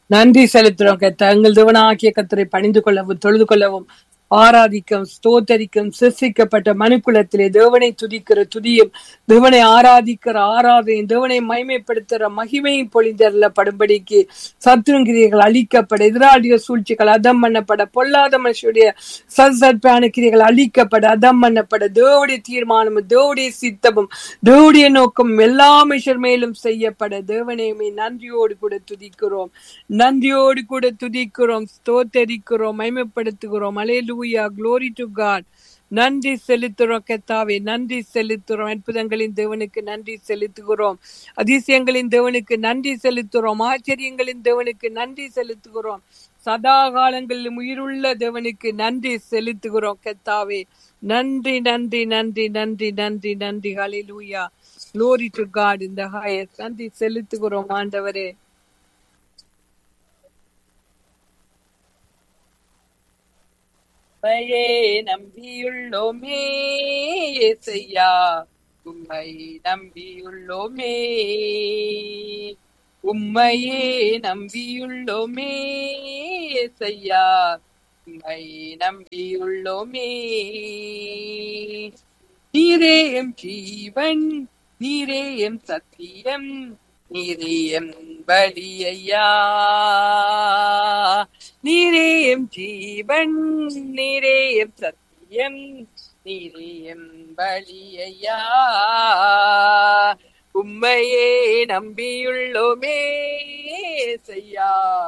நன்றி செலுத்துறோம் கத்த எங்கள் தேவனாகிய கத்தரை பணிந்து கொள்ளவும் தொழுது கொள்ளவும் ஆராதிக்கும் ஸ்தோத்தரிக்கும் சிருஷ்டிக்கப்பட்ட மனுக்குலத்திலே தேவனை துதிக்கிற துதியும் தேவனை ஆராதிக்கிற ஆராதனையும் தேவனை மைமைப்படுத்துகிற மகிமையும் பொழிந்தருளப்படும்படிக்கு சத்துருங்கிரியர்கள் அழிக்கப்பட எதிராளிய சூழ்ச்சிகள் அதம் பண்ணப்பட பொல்லாத மனுஷனுடைய சத்சற்பான கிரியைகள் அழிக்கப்பட அதம் பண்ணப்பட தேவடைய தீர்மானமும் தேவடைய சித்தமும் தேவடைய நோக்கம் எல்லா மனுஷர் மேலும் செய்யப்பட தேவனையுமே நன்றியோடு கூட துதிக்கிறோம் நன்றியோடு கூட துதிக்கிறோம் ஸ்தோத்தரிக்கிறோம் மைமைப்படுத்துகிறோம் அலேலூயா glory டு காட் நன்றி செலுத்துறோம் கத்தாவே நன்றி செலுத்துறோம் அற்புதங்களின் தேவனுக்கு நன்றி செலுத்துகிறோம் அதிசயங்களின் தேவனுக்கு நன்றி செலுத்துகிறோம் ஆச்சரியங்களின் தேவனுக்கு நன்றி செலுத்துகிறோம் சதா காலங்களிலும் உயிருள்ள தேவனுக்கு நன்றி செலுத்துகிறோம் கத்தாவே நன்றி நன்றி நன்றி நன்றி நன்றி நன்றி ஹalleluya glory டு காட் இந்த highest நன்றி செலுத்துகிறோம் ஆண்டவரே உம்மையே நம்பியுள்ளோமே ஏசையா உம்மை நம்பியுள்ளோமே உம்மையே நம்பியுள்ளோமே ஏசையா உம்மை நம்பியுள்ளோமே நீரே எம் ஜீவன் நீரே எம் சத்தியம் நீரே எம் பலியையா நீரே எம் ஜீவன் நீரே எம் சத்தியம் நீரே எம் பலியையா உம்மையே நம்பியுள்ளோமே செய்யா